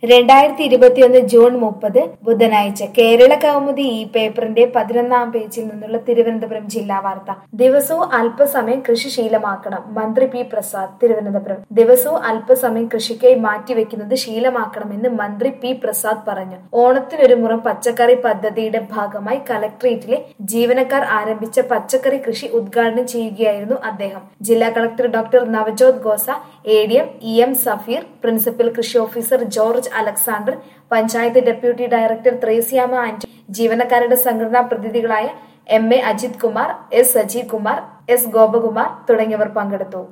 രണ്ടായിരത്തി ഇരുപത്തിയൊന്ന് ജൂൺ മുപ്പത് ബുധനാഴ്ച കേരള കൗമുദി ഈ പേപ്പറിന്റെ പതിനൊന്നാം പേജിൽ നിന്നുള്ള തിരുവനന്തപുരം ജില്ലാ വാർത്ത ദിവസവും അല്പസമയം കൃഷി ശീലമാക്കണം മന്ത്രി പി പ്രസാദ് തിരുവനന്തപുരം ദിവസവും അല്പസമയം കൃഷിക്കായി മാറ്റിവെക്കുന്നത് ശീലമാക്കണമെന്ന് മന്ത്രി പി പ്രസാദ് പറഞ്ഞു ഓണത്തിനൊരു മുറം പച്ചക്കറി പദ്ധതിയുടെ ഭാഗമായി കലക്ട്രേറ്റിലെ ജീവനക്കാർ ആരംഭിച്ച പച്ചക്കറി കൃഷി ഉദ്ഘാടനം ചെയ്യുകയായിരുന്നു അദ്ദേഹം ജില്ലാ collector doctor Navjot Khosa A D M E M Safeer principal കൃഷി officer George Alexander panchayat deputy director Thresiamma Antony ജീവനക്കാരുടെ സംഘടനാ പ്രതിനിധികളായ M A Ajith Kumar S Sajeev Kumar S Gopakumar തുടങ്ങിയവർ പങ്കെടുത്തു